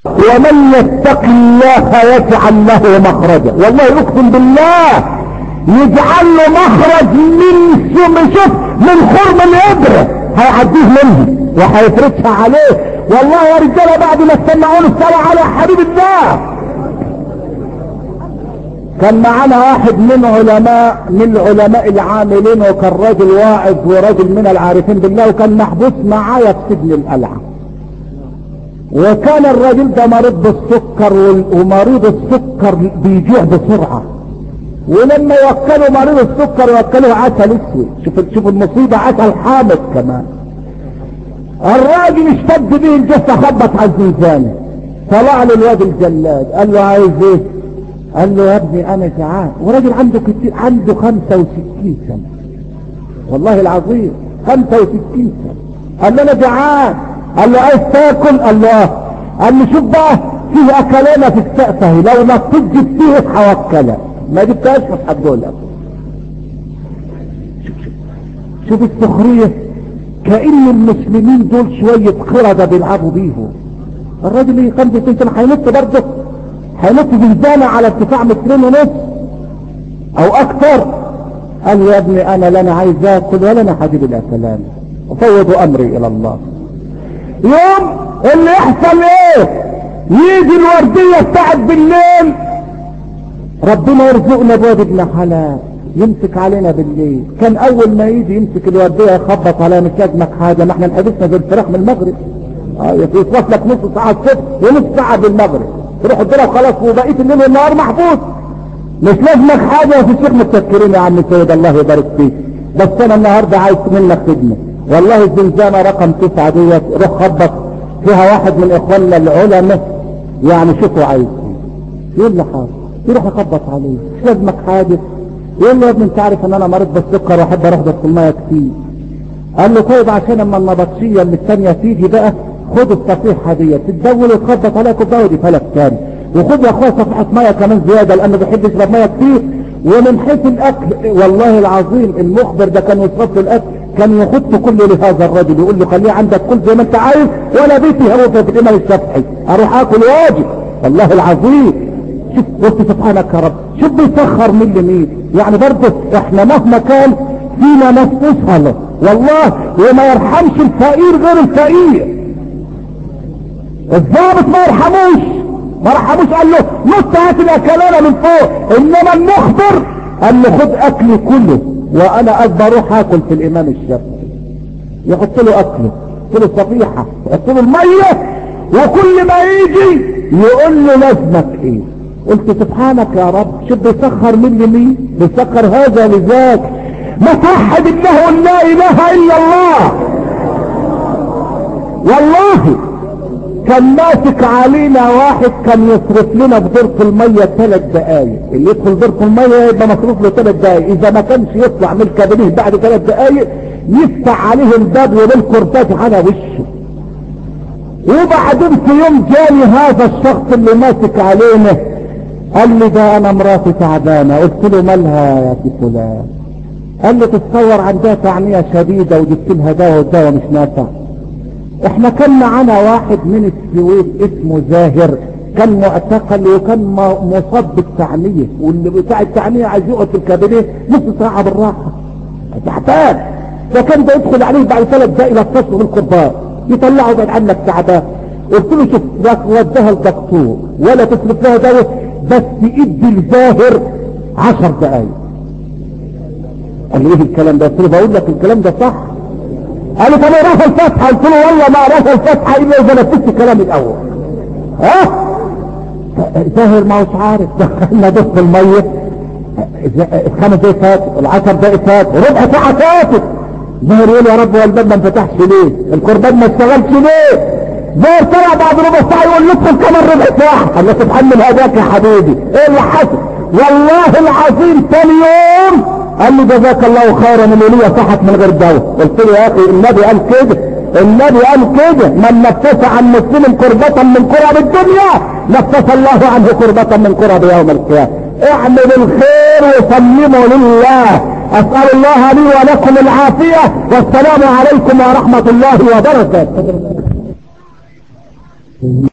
ومن يتق الله يجعل له مخرجا والله اقسم بالله يجعل له مخرج من شوف من خرم الابره هيعديه منه وهيفرشها عليه والله يا رجاله بعد ما استمعوا الصلاه على حبيب الله كان معانا واحد من علماء من العلماء العاملين وكان راجل واعظ ورجل من العارفين بالله وكان محبوس معايا في سجن القلعه وكان الراجل ده مريض بالسكر ومريض السكر بيجوع بسرعه ولما يوكلوا مريض السكر يوكلوا عسل اسود شوف شوف المصيبه عسل حامض كمان الراجل اشتد به الجثه خبط على الزنزانه طلع له الواد الجلاد قال له عايز ايه قال له يا ابني انا جعان وراجل عنده كتير عنده 65 سنه والله العظيم 65 سنه قال له انا جعان قال له عايز تاكل قال له اه قال له شوف بقى فيه اكلانه في السقفه لو نطيت جبتيه هوكلها ما جبتهاش مش هتقولها شوف شوف شوف السخريه كأن المسلمين دول شوية قردة بيلعبوا بيهم الراجل اللي خمسة سنة هينط برضه هينط زنزانة على ارتفاع مترين ونص او اكتر قال يا ابني انا لا انا عايز اكل ولا انا هجيب الاكلان وفوض امري الى الله يوم اللي يحصل ايه يجي الوردية بتاعت بالليل ربنا يرزقنا بواد ابن حلال يمسك علينا بالليل كان اول ما يجي يمسك الوردية يخبط علينا مش لازمك حاجة ما احنا انحبسنا زي الفراخ من المغرب اه يصرف لك نص ساعة الصبح ونص ساعة بالمغرب تروح الدرة خلاص وبقيت الليل والنهار محبوس مش لازمك حاجة يا الشيخ متشكرين يا عم سيد الله يبارك فيك بس انا النهاردة عايز منك خدمة والله الزنزانة رقم تسعة ديت روح خبط فيها واحد من اخواننا العلماء يعني شوفوا عايز يقول له حاضر يروح يخبط عليه مش لازمك حاجة يقول له يا ابني انت عارف ان انا مريض بالسكر واحب اروح ادخل ميه كتير قال له طيب عشان اما النبطشيه اللي الثانيه تيجي بقى خد الصفيحه دي تتدول وتخبط عليها كوبايه ودي فلك تاني وخد يا اخويا صفيحه ميه كمان زياده لانه بيحب يشرب ميه كتير ومن حيث الاكل والله العظيم المخبر ده كان يصرف له الاكل كان يخط كله لهذا الرجل يقول له خليه عندك كل زي ما انت عايز وانا بيتي هو في الامام الشافعي اروح اكل واجب والله العظيم شوف قلت سبحانك يا رب شوف بيسخر مين لمين يعني برضه احنا مهما كان فينا ناس تسهل والله وما يرحمش الفقير غير الفقير الضابط ما يرحموش ما رحموش قال له نص هات الاكلانه من فوق انما المخبر قال له خد اكلي كله وانا اكبر اروح اكل في الامام الشافعي يحط له اكله يحط له صفيحه يحط له الميه وكل ما يجي يقول له لازمك ايه قلت سبحانك يا رب شوف بيسخر من لمين بيسخر هذا لذاك ما توحد الله لا اله الا الله والله كان ماسك علينا واحد كان يصرف لنا في دورة المية ثلاث دقايق اللي يدخل دورة المية يبقى مصروف له ثلاث دقايق اذا ما كانش يطلع من الكابينيه بعد ثلاث دقايق يفتح عليه الباب وبالكرتات على وشه وبعدين في يوم جاني هذا الشخص اللي ماسك علينا قال لي ده انا مراتي تعبانه قلت له مالها يا سي فلان قال لي تتصور عندها تعنيه شديده وجبت لها دواء والدواء مش نافع احنا كان معانا واحد من السويد اسمه زاهر كان معتقل وكان مصاب بالتعنيه واللي بتاع التعنيه عايز يقعد في الكابينيه نص ساعه بالراحه تحتاج فكان ده يدخل عليه بعد ثلاث دقائق يلطشه بالكبار يطلعه بعد عنك تعبان قلت له شوف ودها الدكتور ولا تصرف لها دواء بس ادي الظاهر عشر دقايق قال لي ايه الكلام ده قلت له بقول لك الكلام ده صح قال لي طب رفع الفتحه قلت له والله ما رفع الفتحه الا اذا نفذت كلامي الاول ها ظاهر ما هوش عارف دخلنا ضغط الميه خمس دقايق فات العشر دقايق فات ربع ساعه فاتت ظاهر يقول يا رب والباب ما انفتحش ليه القربان ما اشتغلش ليه زي طلع بعد ربع ساعة يقول ندخل كمان ربع ساعة قال له تتحمل هداك يا حبيبي ايه اللي حصل والله العظيم ثاني يوم قال لي جزاك الله خيرا الولية صحت من غير دواء قلت له يا اخي النبي قال كده النبي قال كده من نفس عن مسلم كربة من كرب الدنيا نفس الله عنه كربة من كرب يوم القيامة اعمل الخير وسلموا لله اسأل الله لي ولكم العافية والسلام عليكم ورحمة الله وبركاته